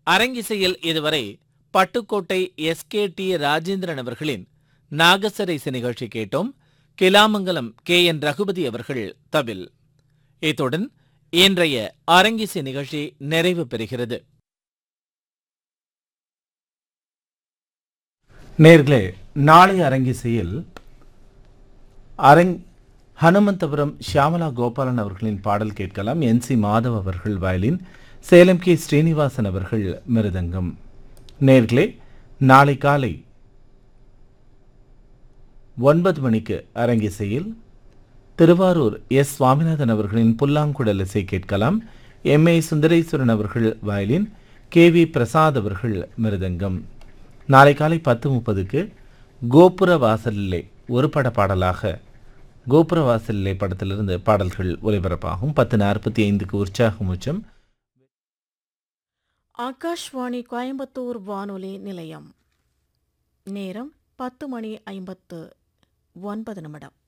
அரங்கிசையில் இதுவரை Pattukkottai S K T Rajendran அவர்களின் நாகசரைசு நிகழ்ச்சி கேட்டோம் கிலாமங்கலம் கே என் ரகுபதி அவர்கள் தவில் இத்துடன் இன்றைய அரங்கிசை நிகழ்ச்சி நிறைவு பெறுகிறது நேர்களே நாளை அரங்கிசையில் அரங் ஹனுமந்தபுரம் ஷியாமலா கோபாலன் அவர்களின் பாடல் கேட்கலாம் என் சி மாதவ் அவர்கள் வயலின் சேலம் கே ஸ்ரீனிவாசன் அவர்கள் மிருதங்கம் நேர்களே நாளை காலை ஒன்பது மணிக்கு அரங்கிசையில் திருவாரூர் எஸ் சுவாமிநாதன் அவர்களின் புல்லாங்குழல் இசை கேட்கலாம் எம் ஏ சுந்தரேஸ்வரன் அவர்கள் வயலின் கே வி பிரசாத் அவர்கள் மிருதங்கம் நாளை காலை பத்து முப்பதுக்கு கோபுர வாசலிலே ஒரு பட பாடலாக கோபுர வாசலிலே படத்திலிருந்து பாடல்கள் ஒலிபரப்பாகும் பத்து நாற்பத்தி ஐந்துக்கு உற்சாகம் உச்சம் ஆகாஷ்வாணி கோயம்புத்தூர் வானொலி நிலையம் நேரம் பத்து மணி ஐம்பத்து ஒன்பது நிமிடம்